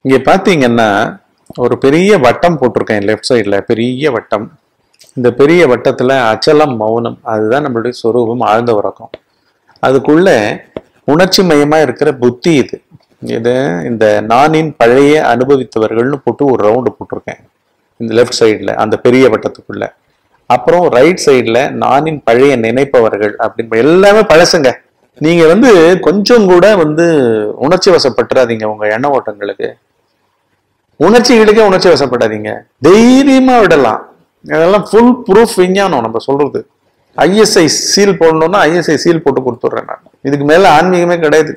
இங்க பாத்தீங்கன்னா ஒரு பெரிய வட்டம் போட்டிருக்கேன் லெஃப்ட் சைடுல பெரிய வட்டம் இந்த பெரிய வட்டத்துல அச்சலம் மௌனம் அதுதான் நம்மளுடைய சொரூபம் ஆழ்ந்த உறக்கம் அதுக்குள்ள உணர்ச்சி மயமா இருக்கிற புத்தி இது இது இந்த நானின் பழைய அனுபவித்தவர்கள்னு போட்டு ஒரு ரவுண்டு போட்டிருக்கேன் இந்த லெஃப்ட் சைடுல அந்த பெரிய வட்டத்துக்குள்ள அப்புறம் ரைட் சைடுல நானின் பழைய நினைப்பவர்கள் அப்படின்னு எல்லாமே பழசுங்க நீங்க வந்து கொஞ்சம் கூட வந்து உணர்ச்சி வசப்பட்டுறாதீங்க உங்க எண்ண ஓட்டங்களுக்கு உணர்ச்சிகளுக்கே உணர்ச்சி வசப்படாதீங்க தைரியமா விடலாம் அதெல்லாம் ஃபுல் ப்ரூஃப் விஞ்ஞானம் நம்ம சொல்றது ஐஎஸ்ஐ சீல் போடணும்னா ஐஎஸ்ஐ சீல் போட்டு கொடுத்துட்றேன் நான் இதுக்கு மேல ஆன்மீகமே கிடையாது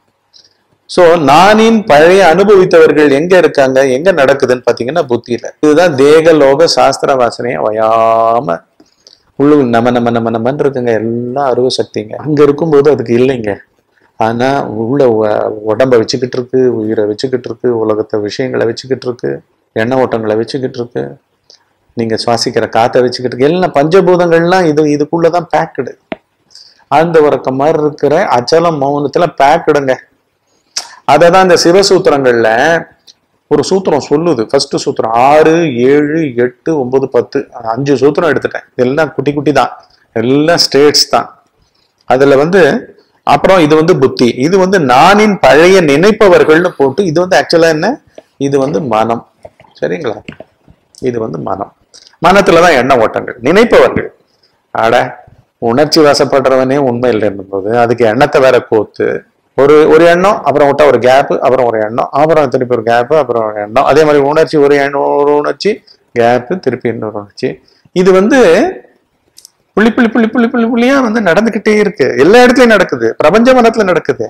சோ நானின் பழைய அனுபவித்தவர்கள் எங்க இருக்காங்க எங்க நடக்குதுன்னு பாத்தீங்கன்னா புத்தியில இதுதான் தேக லோக சாஸ்திர வாசனையை வயாம உள்ளு நம நம நம நமன்னு இருக்குங்க எல்லாம் அருவ சக்திங்க அங்க இருக்கும்போது அதுக்கு இல்லைங்க ஆனா உள்ள உ- உடம்ப வச்சுக்கிட்டு இருக்கு உயிரை வச்சுக்கிட்டு இருக்கு உலகத்தை விஷயங்களை வச்சுக்கிட்டு இருக்கு எண்ண ஓட்டங்களை வச்சுக்கிட்டு இருக்கு நீங்க சுவாசிக்கிற காத்தை வச்சுக்கிட்டு இருக்கு எல்லாம் பஞ்சபூதங்கள்லாம் இது இதுக்குள்ளதான் பேக்குடு ஆழ்ந்த உறக்கம் மாதிரி இருக்கிற அச்சலம் மௌனத்துல பேக்குடுங்க அதை தான் இந்த சிவசூத்திரங்கள்ல ஒரு சூத்திரம் சொல்லுது ஃபர்ஸ்ட் சூத்திரம் ஆறு ஏழு எட்டு ஒன்பது பத்து அஞ்சு சூத்திரம் எடுத்துட்டேன் எல்லாம் குட்டி குட்டி தான் எல்லாம் ஸ்டேட்ஸ் தான் அதுல வந்து அப்புறம் இது வந்து புத்தி இது வந்து நானின் பழைய நினைப்பவர்கள்னு போட்டு இது வந்து ஆக்சுவலா என்ன இது வந்து மனம் சரிங்களா இது வந்து மனம் மனத்துல தான் எண்ண ஓட்டங்கள் நினைப்பவர்கள் அட உணர்ச்சி வசப்படுறவனே உண்மை இல்லைன்னும் போது அதுக்கு எண்ணத்தை வேற கோத்து ஒரு ஒரு எண்ணம் அப்புறம் விட்டா ஒரு கேப் அப்புறம் ஒரு எண்ணம் அப்புறம் திருப்பி ஒரு கேப் அப்புறம் ஒரு எண்ணம் அதே மாதிரி உணர்ச்சி ஒரு எண்ணம் ஒரு உணர்ச்சி கேப் திருப்பி இன்னொரு உணர்ச்சி இது வந்து புள்ளி புள்ளி புள்ளி புள்ளி புள்ளி புள்ளியா வந்து நடந்துகிட்டே இருக்கு எல்லா இடத்துலயும் நடக்குது பிரபஞ்ச மனத்துல நடக்குது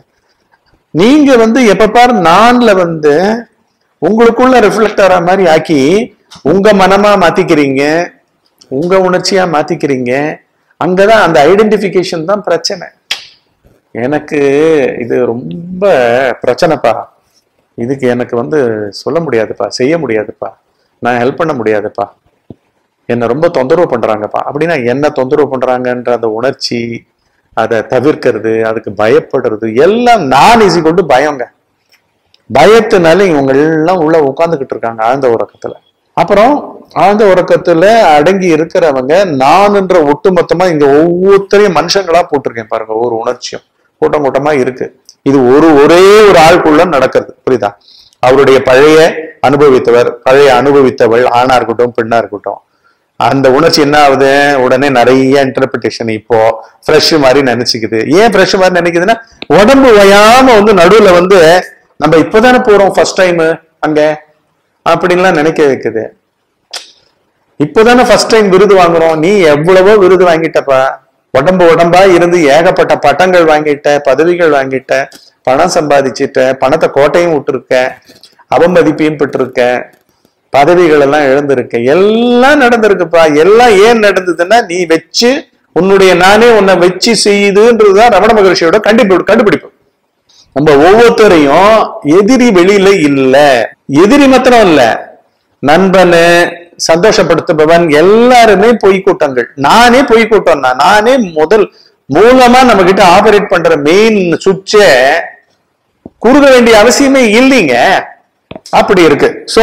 நீங்க வந்து எப்ப பாரு நான்ல வந்து உங்களுக்குள்ள ரிஃப்ளெக்ட் ஆகிற மாதிரி ஆக்கி உங்க மனமா மாத்திக்கிறீங்க உங்க உணர்ச்சியா மாத்திக்கிறீங்க அங்கதான் அந்த ஐடென்டிபிகேஷன் தான் பிரச்சனை எனக்கு இது ரொம்ப பிரச்சனைப்பா இதுக்கு எனக்கு வந்து சொல்ல முடியாதுப்பா செய்ய முடியாதுப்பா நான் ஹெல்ப் பண்ண முடியாதுப்பா என்னை ரொம்ப தொந்தரவு பண்றாங்கப்பா அப்படின்னா என்ன தொந்தரவு பண்றாங்கன்ற அந்த உணர்ச்சி அதை தவிர்க்கிறது அதுக்கு பயப்படுறது எல்லாம் நான் ஈஸி கொண்டு பயங்க பயத்தினால இவங்க எல்லாம் உள்ள உட்கார்ந்துகிட்டு இருக்காங்க ஆழ்ந்த உறக்கத்துல அப்புறம் ஆழ்ந்த உறக்கத்துல அடங்கி இருக்கிறவங்க நான்ன்ற ஒட்டுமொத்தமா இங்க ஒவ்வொருத்தரையும் மனுஷங்களா போட்டிருக்கேன் பாருங்க ஒரு உணர்ச்சியும் கூட்டம் கூட்டமா இருக்கு இது ஒரு ஒரே ஒரு ஆளுக்குள்ள நடக்கிறது புரியுதா அவருடைய பழைய அனுபவித்தவர் பழைய அனுபவித்தவள் ஆணா இருக்கட்டும் பெண்ணா இருக்கட்டும் அந்த உணர்ச்சி என்ன ஆகுது உடனே நிறைய இன்டர்பிரிட்டேஷன் இப்போ ஃப்ரெஷ் மாதிரி நினைச்சுக்குது ஏன் ஃப்ரெஷ் மாதிரி நினைக்குதுன்னா உடம்பு ஓயாம வந்து நடுவுல வந்து நம்ம இப்பதானே போறோம் ஃபர்ஸ்ட் டைம் அங்க அப்படின்லாம் நினைக்க வைக்குது இப்போதானே ஃபர்ஸ்ட் டைம் விருது வாங்குறோம் நீ எவ்வளவோ விருது வாங்கிட்டப்பா உடம்பு உடம்பா இருந்து ஏகப்பட்ட பட்டங்கள் வாங்கிட்ட பதவிகள் வாங்கிட்ட பணம் சம்பாதிச்சிட்ட பணத்தை கோட்டையும் விட்டுருக்க அவமதிப்பையும் பெற்றிருக்க பதவிகள் எல்லாம் இழந்திருக்க எல்லாம் நடந்திருக்குப்பா எல்லாம் ஏன் நடந்ததுன்னா நீ வச்சு உன்னுடைய நானே உன்னை வச்சு செய்யுதுன்றதுதான் ரமண மகர்ஷியோட கண்டுபிடி கண்டுபிடிப்பு நம்ம ஒவ்வொருத்தரையும் எதிரி வெளியில இல்ல எதிரி மாத்திரம் இல்ல நண்பனு சந்தோஷப்படுத்துபவன் எல்லாருமே பொய்க்கூட்டங்கள் நானே பொய்க்கூட்டம் தான் நானே முதல் மூலமா நம்ம கிட்ட ஆபரேட் பண்ற மெயின் சுவிட்ச குறுக வேண்டிய அவசியமே இல்லைங்க அப்படி இருக்கு சோ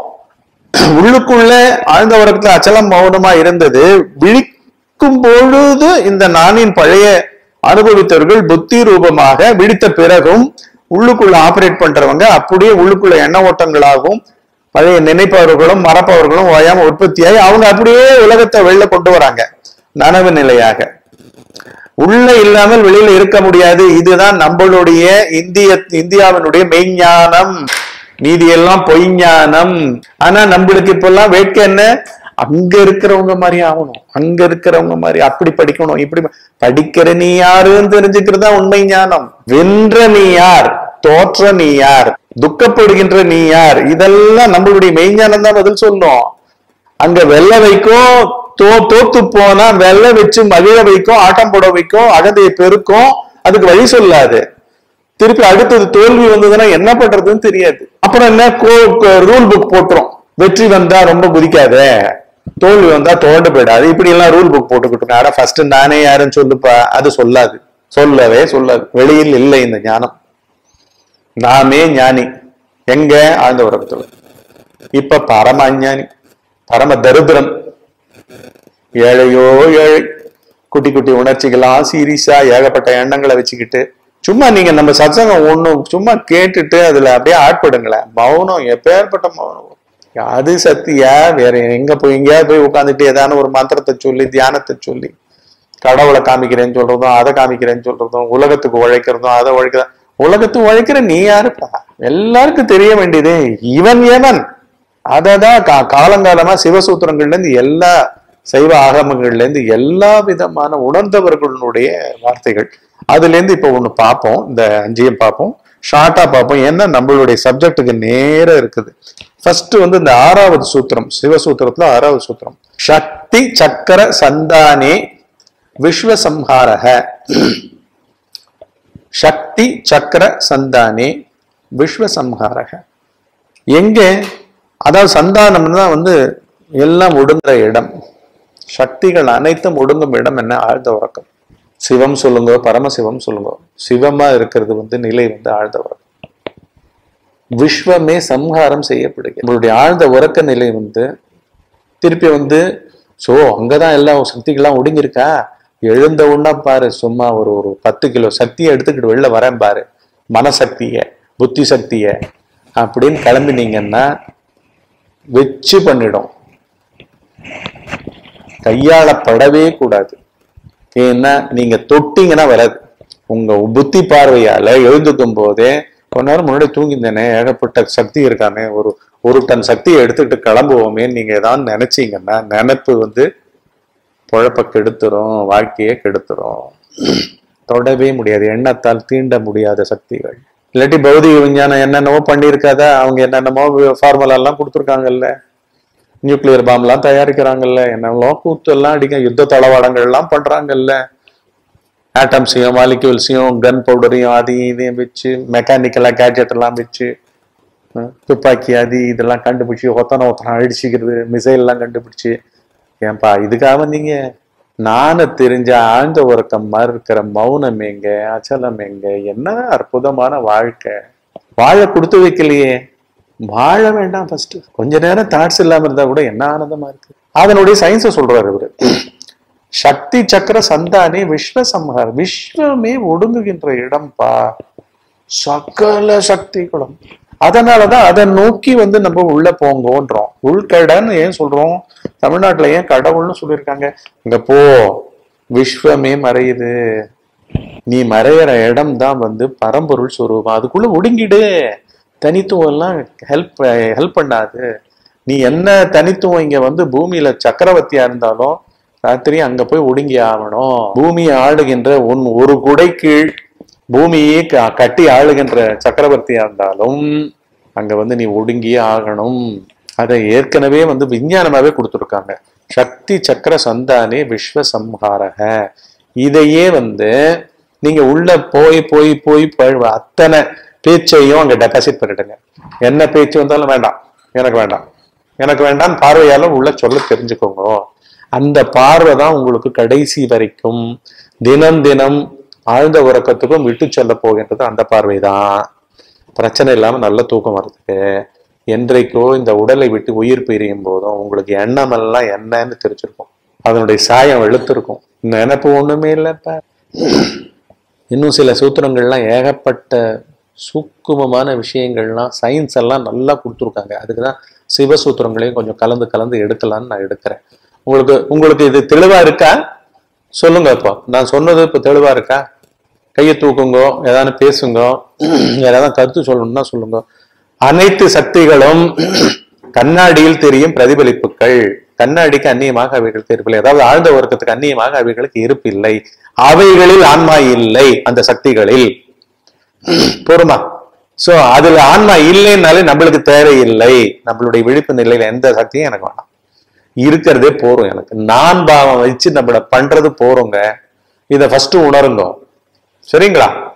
உள்ளுக்குள்ள ஆழ்ந்த உறக்கத்துல அச்சலம் மௌனமா இருந்தது விழிக்கும் பொழுது இந்த நானின் பழைய அனுபவித்தவர்கள் புத்தி ரூபமாக விழித்த பிறகும் உள்ளுக்குள்ள ஆபரேட் பண்றவங்க அப்படியே உள்ளுக்குள்ள எண்ண ஓட்டங்களாகவும் பழைய நினைப்பவர்களும் மறப்பவர்களும் ஓயாம உற்பத்தியாகி அவங்க அப்படியே உலகத்தை வெளில கொண்டு வராங்க நனவு நிலையாக உள்ள இல்லாமல் வெளியில இருக்க முடியாது இதுதான் நம்மளுடைய இந்திய இந்தியாவினுடைய மெய்ஞானம் மீதி எல்லாம் பொய்ஞானம் ஆனா நம்மளுக்கு இப்பெல்லாம் வேட்கை என்ன அங்க இருக்கிறவங்க மாதிரி ஆகணும் அங்க இருக்கிறவங்க மாதிரி அப்படி படிக்கணும் இப்படி ப- படிக்கிற நீ யாருன்னு தெரிஞ்சுக்கிறது தான் உண்மை ஞானம் வென்ற நீ யார் தோற்ற நீ யார் துக்கப்படுகின்ற நீ யார் இதெல்லாம் நம்மளுடைய மெய்ஞானம் தான் பதில் சொல்லும் அங்க வெள்ள வைக்கும் தோ தோத்து போனா வெள்ள வச்சு மகிழ வைக்கும் ஆட்டம் போட வைக்கும் அகந்தையை பெருக்கும் அதுக்கு வழி சொல்லாது திருப்பி அடுத்தது தோல்வி வந்ததுன்னா என்ன பண்றதுன்னு தெரியாது அப்புறம் என்ன ரூல் புக் போட்டுரும் வெற்றி வந்தா ரொம்ப குதிக்காத தோல்வி வந்தா தோண்டு போயிடாது இப்படி எல்லாம் ரூல் புக் போட்டுக்கிட்டு ஆனா ஃபர்ஸ்ட் நானே யாருன்னு சொல்லுப்பா அது சொல்லாது சொல்லவே சொல்லாது வெளியில் இல்லை இந்த ஞானம் நாமே ஞானி எங்க ஆழ்ந்த உறக்கத்துல இப்ப பரம அஞ்ஞானி பரம தரித்திரன் ஏழையோ ஏழை குட்டி குட்டி உணர்ச்சிகளாம் சீரியஸா ஏகப்பட்ட எண்ணங்களை வச்சுக்கிட்டு சும்மா நீங்க நம்ம சத்சங்கம் ஒண்ணு சும்மா கேட்டுட்டு அதுல அப்படியே ஆட்படுங்களேன் மௌனம் எப்பேற்பட்ட மௌனம் அது சத்தியா வேற எங்க போய் எங்கேயாவது போய் உட்காந்துட்டு ஏதான ஒரு மந்திரத்தை சொல்லி தியானத்தை சொல்லி கடவுளை காமிக்கிறேன்னு சொல்றதும் அதை காமிக்கிறேன்னு சொல்றதும் உலகத்துக்கு உழைக்கிறதும் அதை உழைக்கிற உலகத்துக்கு உழைக்கிற நீ யாருப்பா எல்லாருக்கும் தெரிய வேண்டியது இவன் எவன் அததான் கா காலங்காலமா சிவசூத்திரங்கள்ல இருந்து எல்லா சைவ ஆகமங்கள்ல இருந்து எல்லா விதமான உணர்ந்தவர்களுடைய வார்த்தைகள் அதுல இருந்து இப்ப ஒண்ணு பார்ப்போம் இந்த அஞ்சையும் பார்ப்போம் ஷார்ட்டா பார்ப்போம் ஏன்னா நம்மளுடைய சப்ஜெக்டுக்கு நேரா இருக்குது ஃபர்ஸ்ட் வந்து இந்த ஆறாவது சூத்திரம் சிவசூத்திரத்துல ஆறாவது சூத்திரம் சக்தி சக்கர சந்தானே விஸ்வசம்ஹாரக சக்தி சக்கர சந்தானே விஸ்வசம்ஹாரக எங்க அதாவது சந்தானம்னா வந்து எல்லாம் ஒடுங்குற இடம் சக்திகள் அனைத்தும் ஒடுங்கும் இடம் என்ன ஆழ்ந்த உறக்கம் சிவம் சொல்லுங்க பரமசிவம் சொல்லுங்க சிவமா இருக்கிறது வந்து நிலை வந்து ஆழ்ந்த உறக்கம் விஸ்வமே சம்ஹாரம் செய்யப்படுகிறது நம்மளுடைய ஆழ்ந்த உறக்க நிலை வந்து திருப்பி வந்து சோ அங்கதான் எல்லா சக்திகள்லாம் ஒடுங்கியிருக்கா எழுந்த உடனே பாரு சும்மா ஒரு ஒரு பத்து கிலோ சக்தியை எடுத்துக்கிட்டு வெளில வரேன் பாரு மனசக்திய புத்தி சக்திய அப்படின்னு கிளம்பினீங்கன்னா வச்சு பண்ணிடும் கையாளப்படவே கூடாது ஏன்னா நீங்க தொட்டீங்கன்னா வராது உங்க புத்தி பார்வையால எழுந்துக்கும் போதே கொஞ்ச நேரம் முன்னாடி தூங்கிந்தேனே ஏகப்பட்ட சக்தி இருக்காமே ஒரு ஒரு டன் சக்தியை எடுத்துக்கிட்டு கிளம்புவோமே நீங்க ஏதாவது நினைச்சீங்கன்னா நினைப்பு வந்து பொழப்ப கெடுத்துரும் வாழ்க்கையை கெடுத்துரும் தொடவே முடியாது எண்ணத்தால் தீண்ட முடியாத சக்திகள் இல்லாட்டி பௌதிக விஞ்ஞானம் என்னென்னவோ பண்ணியிருக்காதா அவங்க என்னென்னமோ ஃபார்முலா எல்லாம் கொடுத்துருக்காங்கல்ல நியூக்ளியர் பாம்லாம் தயாரிக்கிறாங்கல்ல என்னெல்லாம் கூத்து எல்லாம் அடிக்க யுத்த தளவாடங்கள் எல்லாம் பண்றாங்கல்ல ஆட்டம்ஸையும் மாலிக்யூல்ஸையும் கன் பவுடரையும் அதையும் இதையும் வச்சு மெக்கானிக்கலா கேட்ஜெட் எல்லாம் வச்சு அஹ், துப்பாக்கி அது இதெல்லாம் கண்டுபிடிச்சி ஒத்தனை ஒத்தனை அடிச்சுக்கிறது மிசைல் எல்லாம் கண்டுபிடிச்சு ஏன்பா இதுக்காக வந்தீங்க நானு தெரிஞ்ச ஆழ்ந்த உறக்கம் மாதிரி இருக்கிற மௌனம் எங்க அச்சலம் எங்க என்ன அற்புதமான வாழ்க்கை வாழ கொடுத்து வைக்கலையே வாழ வேண்டாம் ஃபர்ஸ்ட் கொஞ்ச நேரம் தாட்ஸ் இல்லாம இருந்தா கூட என்ன ஆனந்தமா இருக்கு அதனுடைய சயின்ஸை சொல்றாரு இவரு சக்தி சக்கர சந்தானே விஸ்வசம்ஹார் விஸ்வமே ஒடுங்குகின்ற இடம்பா சகல சக்திகளும் அதனாலதான் அதை நோக்கி வந்து நம்ம உள்ள போங்கோன்றோம் உள்கடன்னு ஏன் சொல்றோம் தமிழ்நாட்டுல ஏன் கடவுள்னு சொல்லியிருக்காங்க இங்க போ விஸ்வமே மறையுது நீ மறையிற இடம் தான் வந்து பரம்பொருள் சொரூபம் அதுக்குள்ள ஒடுங்கிடு தனித்துவம் எல்லாம் ஹெல்ப் ஹெல்ப் பண்ணாது நீ என்ன தனித்துவம் இங்க வந்து பூமியில சக்கரவர்த்தியா இருந்தாலும் ராத்திரி அங்க போய் ஒடுங்கி ஆகணும் பூமியை ஆளுகின்ற உன் ஒரு குடை கீழ் பூமியை க- கட்டி ஆளுகின்ற சக்கரவர்த்தியா இருந்தாலும் அங்க வந்து நீ ஒடுங்கியே ஆகணும் அதை ஏற்கனவே வந்து விஞ்ஞானமாவே கொடுத்துருக்காங்க சக்தி சக்கர சந்தானே விஸ்வ சம்ஹாரக இதையே வந்து நீங்க உள்ள போய் போய் போய் போய் அத்தனை பேச்சையும் அங்க டெபாசிட் பண்ணிடுங்க என்ன பேச்சு வந்தாலும் வேண்டாம் எனக்கு வேண்டாம் எனக்கு வேண்டாம் பார்வையால உள்ள சொல்ல தெரிஞ்சுக்கோங்க அந்த பார்வை தான் உங்களுக்கு கடைசி வரைக்கும் தினம் தினம் ஆழ்ந்த உறக்கத்துக்கும் விட்டு செல்ல போகின்றது அந்த பார்வை தான் பிரச்சனை இல்லாம நல்ல தூக்கம் வர்றதுக்கு என்றைக்கோ இந்த உடலை விட்டு உயிர் பிரியும் போதும் உங்களுக்கு எண்ணம் எல்லாம் என்னன்னு தெரிஞ்சிருக்கும் அதனுடைய சாயம் வெளுத்திருக்கும் நினைப்பு ஒண்ணுமே இல்லைப்ப இன்னும் சில சூத்திரங்கள்லாம் ஏகப்பட்ட சூக்குமமான விஷயங்கள்லாம் சயின்ஸ் எல்லாம் நல்லா கொடுத்துருக்காங்க அதுக்கு தான் சிவசூத்திரங்களையும் கொஞ்சம் கலந்து கலந்து எடுக்கலாம்னு நான் எடுக்கிறேன் உங்களுக்கு உங்களுக்கு இது தெளிவா இருக்கா சொல்லுங்க இப்போ நான் சொன்னது இப்போ தெளிவா இருக்கா கையை தூக்குங்கோ ஏதாவது பேசுங்க ஏதாவது கருத்து சொல்லணும்னா சொல்லுங்க அனைத்து சக்திகளும் கண்ணாடியில் தெரியும் பிரதிபலிப்புகள் கண்ணாடிக்கு அந்நியமாக அவைகள் தெரியவில்லை அதாவது ஆழ்ந்த உறக்கத்துக்கு அந்நியமாக அவைகளுக்கு இருப்பில்லை அவைகளில் ஆன்மா இல்லை அந்த சக்திகளில் போருமா சோ அதுல ஆன்மா இல்லைன்னாலே நம்மளுக்கு தேவையில்லை நம்மளுடைய விழிப்பு நிலையில எந்த சக்தியும் எனக்கு வேணாம் இருக்கிறதே போறோம் எனக்கு நான் பாவம் வச்சு நம்மள பண்றது போறோங்க இதை ஃபர்ஸ்ட் உணருங்க சரிங்களா